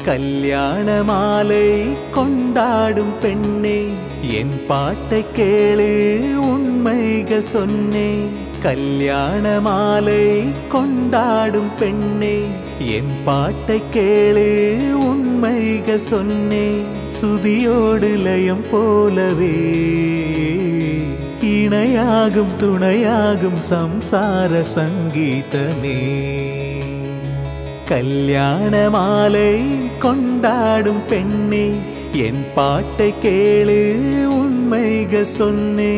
கல்யாண மாலை கொண்டாடும் பெண்ணே என் பாட்டை கேளு உண்மைகள் சொன்னேன் கல்யாண மாலை கொண்டாடும் பெண்ணே என் பாட்டை கேளு உண்மைகள் சொன்னேன் சுதியோடு லயம் போலவே இணையாகும் துணையாகும் சம்சார சங்கீதமே கல்யாண மாலை கொண்டாடும் பெண்ணே என் பாட்டை கேளு உண்மைகள் சொன்னே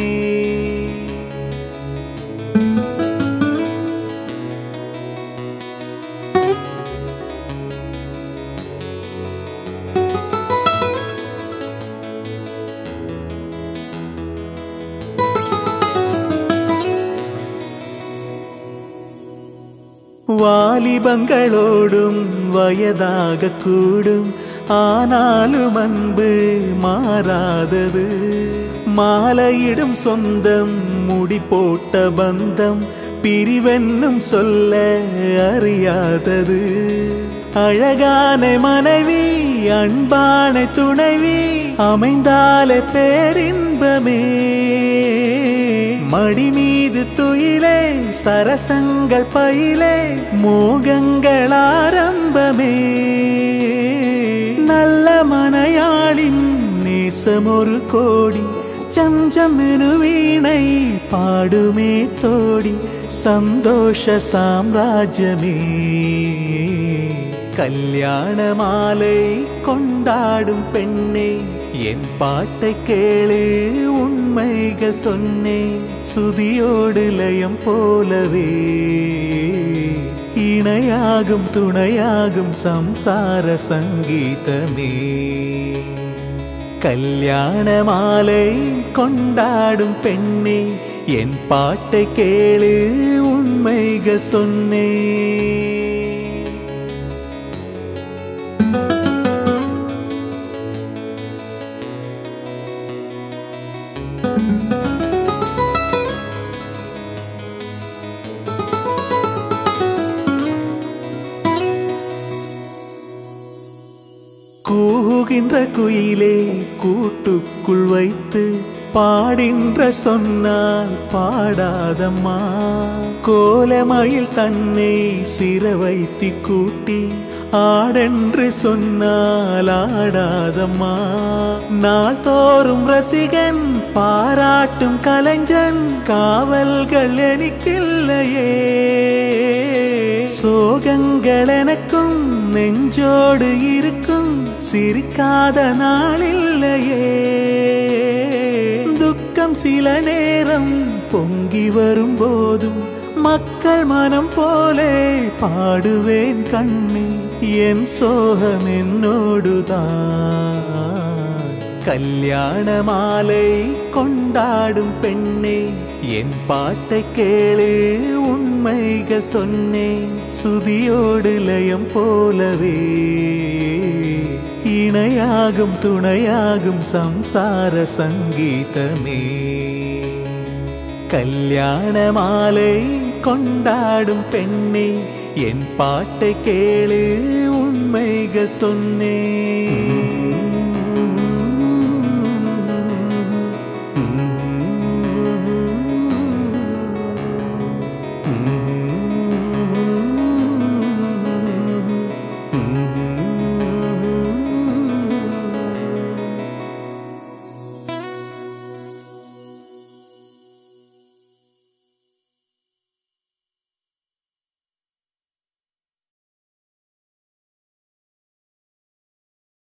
வாலிபங்களோடும் வயதாக கூடும் ஆனாலும் அன்பு மாறாதது மாலையிடும் சொந்தம் முடி போட்ட பந்தம் பிரிவென்னும் சொல்ல அறியாதது அழகான மனைவி அன்பான துணைவி அமைந்தாலே பேரின்பமே மடி மீது துயிலே சரசங்கள் பயிலே மோகங்கள் ஆரம்பமே நல்ல மனையாளின் நேசம் ஒரு கோடி சம்சமெனு வீணை பாடுமே தோடி சந்தோஷ சாம்ராஜ்யமே கல்யாண மாலை கொண்டாடும் பெண்ணே என் பாட்டை கேளு உண்மைகள் சொன்னேன் சுதியோடு லயம் போலவே இணையாகும் துணையாகும் சம்சார சங்கீதமே கல்யாண மாலை கொண்டாடும் பெண்ணே என் பாட்டை கேளு உண்மைகள் சொன்னேன் கூகின்ற குயிலே கூட்டுக்குள் வைத்து பாடின்ற சொன்னால் பாடாதம்மா கோலமயில் தன்னை சிற வைத்தி கூட்டி ஆடென்று சொன்னால் ஆடாதம்மா நாள்தோறும் ரசிகன் பாராட்டும் கலைஞன் காவல்கள் எனக்கில்லையே சோகங்கள் எனக்கும் நெஞ்சோடு இருக்கும் சிரிக்காத நாளில்லையே துக்கம் சில நேரம் பொங்கி வரும்போதும் மக்கள் மனம் போலே பாடுவேன் கண்ணே என் சோகம் என்னோடுதான் கல்யாண மாலை கொண்டாடும் பெண்ணே என் பாட்டை கேளு உண்மைகள் சொன்னேன் சுதியோடு லயம் போலவே இணையாகும் துணையாகும் சம்சார சங்கீதமே கல்யாண மாலை கொண்டாடும் பெண்ணே என் பாட்டை கேளு உண்மைகள் சொன்னேன்